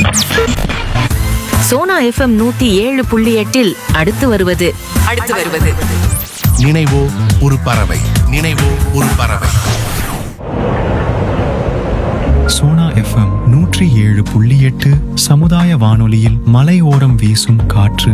Sona FM நூத்தி ஏழு புள்ளி எட்டில் அடுத்து வருவது அடுத்து வருவது நினைவோ ஒரு பறவை நினைவோ ஒரு பறவை சோனா எஃப்எம் நூற்றி ஏழு புள்ளி எட்டு சமுதாய வானொலியில் மலையோரம் வீசும் காற்று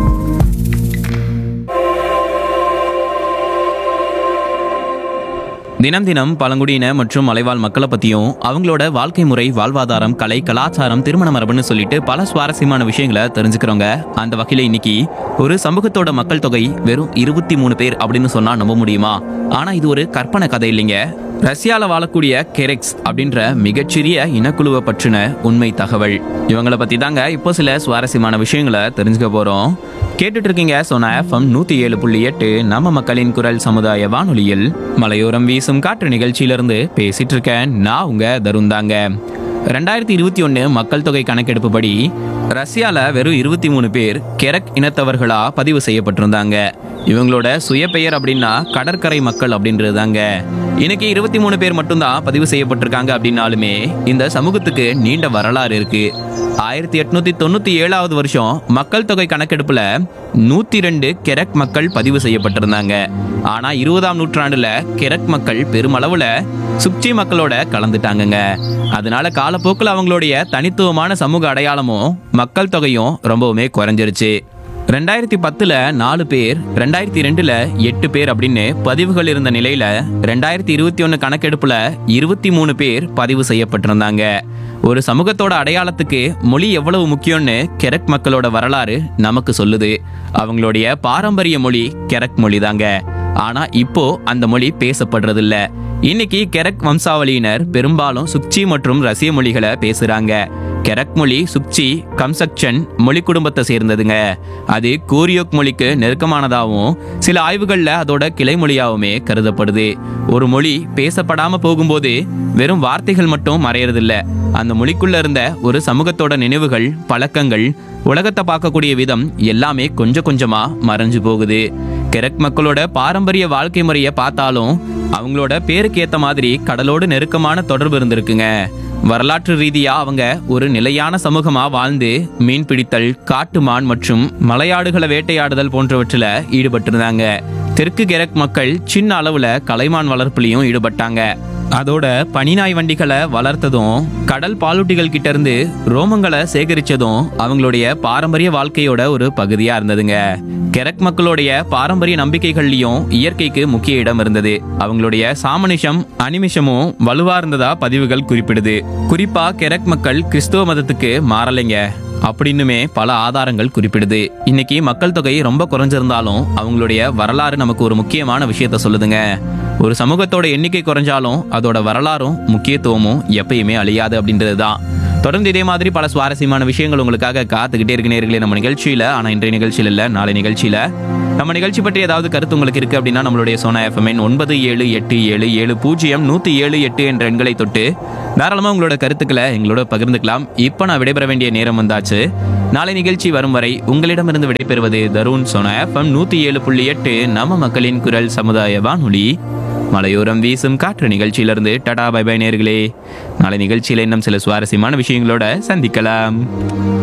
தினம் தினம் பழங்குடியின மற்றும் மலைவாழ் மக்களை பற்றியும் அவங்களோட வாழ்க்கை முறை வாழ்வாதாரம் கலை கலாச்சாரம் திருமண மரபுன்னு சொல்லிட்டு பல சுவாரஸ்யமான விஷயங்களை தெரிஞ்சுக்கிறோங்க அந்த வகையில் இன்னைக்கு ஒரு சமூகத்தோட மக்கள் தொகை வெறும் இருபத்தி மூணு பேர் அப்படின்னு சொன்னா நம்ப முடியுமா ஆனா இது ஒரு கற்பனை கதை இல்லைங்க ரஷ்யால வாழக்கூடிய கெரெக்ஸ் அப்படின்ற மிகச்சிறிய இனக்குழுவை பற்றின உண்மை தகவல் இவங்கள பத்தி தாங்க இப்போ சில சுவாரஸ்யமான விஷயங்களை தெரிஞ்சுக்க போறோம் கேட்டுட்டு இருக்கீங்க சொன்ன எஃப்எம் நூத்தி ஏழு புள்ளி எட்டு நம்ம மக்களின் குரல் சமுதாய வானொலியில் மலையோரம் வீசும் காற்று நிகழ்ச்சியிலிருந்து பேசிட்டு இருக்கேன் நான் உங்க தருண் தாங்க ரெண்டாயிரத்தி இருபத்தி ஒன்று மக்கள் தொகை கணக்கெடுப்புப்படி ரஷ்யால வெறும் இருபத்தி மூணு பேர் கெரக் இனத்தவர்களா பதிவு செய்யப்பட்டிருந்தாங்க இவங்களோட சுயபெயர் அப்படின்னா கடற்கரை மக்கள் அப்படின்றது தாங்க இன்னைக்கு இருபத்தி மூணு பேர் மட்டும்தான் பதிவு செய்யப்பட்டிருக்காங்க அப்படின்னாலுமே இந்த சமூகத்துக்கு நீண்ட வரலாறு இருக்கு ஆயிரத்தி எட்நூத்தி தொண்ணூத்தி ஏழாவது வருஷம் மக்கள் தொகை கணக்கெடுப்புல நூத்தி ரெண்டு கெரக் மக்கள் பதிவு செய்யப்பட்டிருந்தாங்க ஆனா இருபதாம் நூற்றாண்டுல கெரக் மக்கள் பெருமளவுல சுக்சி மக்களோட கலந்துட்டாங்கங்க அதனால காலப்போக்கில் அவங்களுடைய தனித்துவமான சமூக அடையாளமும் மக்கள் தொகையும் ரொம்பவுமே குறைஞ்சிருச்சு ரெண்டாயிரத்தி பத்துல நாலு பேர் ரெண்டாயிரத்தி ரெண்டுல எட்டு பேர் அப்படின்னு பதிவுகள் இருந்த நிலையில ரெண்டாயிரத்தி இருபத்தி ஒன்று கணக்கெடுப்புல இருபத்தி மூணு பேர் பதிவு செய்யப்பட்டிருந்தாங்க ஒரு சமூகத்தோட அடையாளத்துக்கு மொழி எவ்வளவு முக்கியம்னு கெரக் மக்களோட வரலாறு நமக்கு சொல்லுது அவங்களுடைய பாரம்பரிய மொழி கெரக் மொழி தாங்க ஆனா இப்போ அந்த மொழி பேசப்படுறது இல்ல இன்னைக்கு கெரக் வம்சாவளியினர் பெரும்பாலும் சுக்சி மற்றும் ரஷ்ய மொழிகளை பேசுறாங்க கெரக் மொழி சுக்சி கம்சக்சன் மொழி குடும்பத்தை சேர்ந்ததுங்க அது கூரியோக் மொழிக்கு நெருக்கமானதாகவும் சில ஆய்வுகள்ல அதோட கிளை மொழியாவுமே கருதப்படுது ஒரு மொழி பேசப்படாம போகும்போது வெறும் வார்த்தைகள் மட்டும் மறையறதில்ல அந்த மொழிக்குள்ள இருந்த ஒரு சமூகத்தோட நினைவுகள் பழக்கங்கள் உலகத்தை பார்க்கக்கூடிய விதம் எல்லாமே கொஞ்சம் கொஞ்சமா மறைஞ்சு போகுது கெரக் மக்களோட பாரம்பரிய வாழ்க்கை முறையை பார்த்தாலும் அவங்களோட பேருக்கு ஏத்த மாதிரி கடலோடு நெருக்கமான தொடர்பு இருந்திருக்குங்க வரலாற்று ரீதியா அவங்க ஒரு நிலையான சமூகமா வாழ்ந்து மீன் பிடித்தல் காட்டுமான் மற்றும் மலையாடுகளை வேட்டையாடுதல் போன்றவற்றில் ஈடுபட்டிருந்தாங்க தெற்கு கெரக் மக்கள் சின்ன அளவுல கலைமான் வளர்ப்புலையும் ஈடுபட்டாங்க அதோட பனிநாய் வண்டிகளை வளர்த்ததும் கடல் பாலூட்டிகள் கிட்ட இருந்து ரோமங்களை சேகரிச்சதும் அவங்களுடைய பாரம்பரிய வாழ்க்கையோட ஒரு பகுதியா இருந்ததுங்க கெரக் மக்களுடைய பாரம்பரிய நம்பிக்கைகள்லயும் இயற்கைக்கு முக்கிய இடம் இருந்தது அவங்களுடைய சாமனிஷம் அனிமிஷமும் வலுவா இருந்ததா பதிவுகள் குறிப்பிடுது குறிப்பா கெரக் மக்கள் கிறிஸ்துவ மதத்துக்கு மாறலைங்க அப்படின்னுமே பல ஆதாரங்கள் குறிப்பிடுது இன்னைக்கு மக்கள் தொகை ரொம்ப குறைஞ்சிருந்தாலும் அவங்களுடைய வரலாறு நமக்கு ஒரு முக்கியமான விஷயத்த சொல்லுதுங்க ஒரு சமூகத்தோட எண்ணிக்கை குறைஞ்சாலும் அதோட வரலாறும் முக்கியத்துவமும் எப்பயுமே அழியாது அப்படின்றது தான் தொடர்ந்து இதே மாதிரி பல சுவாரஸ்யமான விஷயங்கள் உங்களுக்காக காத்துக்கிட்டே இருக்கு நேர்களே நம்ம நிகழ்ச்சியில ஆனா இன்றைய நிகழ்ச்சியில் இல்ல நாளை நிகழ்ச்சியில நம்ம நிகழ்ச்சி பற்றி ஏதாவது கருத்து உங்களுக்கு இருக்கு அப்படின்னா நம்மளுடைய சோனா எஃப்எம்என் ஒன்பது ஏழு எட்டு ஏழு ஏழு பூஜ்ஜியம் நூத்தி ஏழு எட்டு என்ற எண்களை தொட்டு தாராளமா உங்களோட கருத்துக்களை எங்களோட பகிர்ந்துக்கலாம் இப்போ நான் விடைபெற வேண்டிய நேரம் வந்தாச்சு நாளை நிகழ்ச்சி வரும் வரை உங்களிடமிருந்து விடைபெறுவது தருண் சோனா எஃப்எம் நூத்தி ஏழு புள்ளி எட்டு நம்ம மக்களின் குரல் சமுதாய வானொலி மலையோரம் வீசும் காற்று நிகழ்ச்சியிலிருந்து டடா பை பை நேர்களே நாளை நிகழ்ச்சியில் இன்னும் சில சுவாரஸ்யமான விஷயங்களோட சந்திக்கலாம்